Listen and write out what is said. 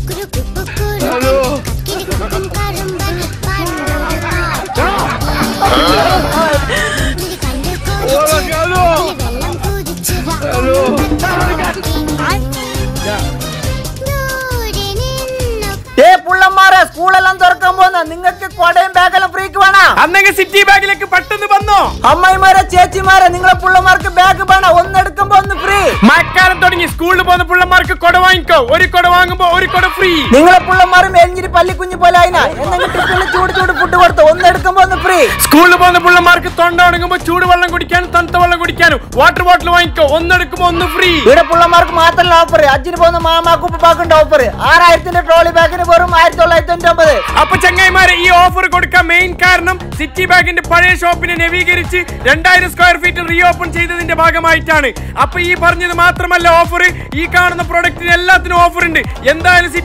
hello hello hello ഏ പുള്ളന്മാരെ സ്കൂളെല്ലാം തുറക്കാൻ പോകുന്ന നിങ്ങൾക്ക് കൊടയും ബാഗെല്ലാം ഫ്രീക്ക് വേണ അന്നെങ്കിൽ സിറ്റി ബാഗിലേക്ക് പെട്ടെന്ന് വന്നോ അമ്മായിമാരെ ചേച്ചിമാരെ നിങ്ങളെ പുള്ളന്മാർക്ക് ബാഗ് വേണം ഒന്നെടുക്കുമ്പോ ഒന്ന് ഫ്രീ മഴക്കാലം തുടങ്ങി സ്കൂളിൽ പോകുന്ന പിള്ളമാർക്ക് കൊട വാങ്ങിക്കോ ഒരു കൊട വാങ്ങുമ്പോ ഒരു കൊട ഫ്രീ നിങ്ങളെ പുള്ളന്മാരും എഞ്ഞിരി പള്ളിക്കുഞ്ഞു പോലെ ആയിന എന്തെങ്കിലും ട്രിപ്പിൽ ചൂട് ചൂട് ഫുഡ് കൊടുത്തു ഒന്നെടുക്കുമ്പോ ഒന്ന് ഫ്രീ സ്കൂളിൽ പോകുന്ന പിള്ളമാർക്ക് തൊണ്ട ഉണങ്ങുമ്പോ ചൂടുവെള്ളം കുടിക്കാനും തണുത്ത വെള്ളം കുടിക്കാനും വാട്ടർ ബോട്ടിൽ വാങ്ങിക്കോ ഒന്നെടുക്കുമ്പോ ഒന്ന് ഫ്രീ ഇവിടെ പുള്ളന്മാർക്ക് മാത്രമല്ല ഓഫർ അജിന് പോകുന്ന മാമാക്ക് ഉപ്പാക്കുണ്ട് ഓഫർ ആറായിരത്തിന്റെ ട്രോളി ബാഗിന് വെറും ആയിരത്തി തൊള്ളായിരത്തി തൊണ്ണൂറ്റി ഒമ്പത് അപ്പൊ ചങ്ങായിമാരെ ഈ ഓഫർ കൊടുക്കാൻ മെയിൻ കാരണം സിറ്റി ബാഗിന്റെ പഴയ ഷോപ്പിനെ നവീകരിച്ച് രണ്ടായിരം സ്ക്വയർ ഫീറ്റ് റീ ഓപ്പൺ ചെയ്തതിന്റെ ഭാഗമായിട്ടാണ് അപ്പൊ ഈ പറഞ്ഞത് മാത്രമല്ല ഓഫർ ഈ കാണുന്ന പ്രൊഡക്റ്റിന് എല്ലാത്തിനും ഓഫർ ഉണ്ട് എന്തായാലും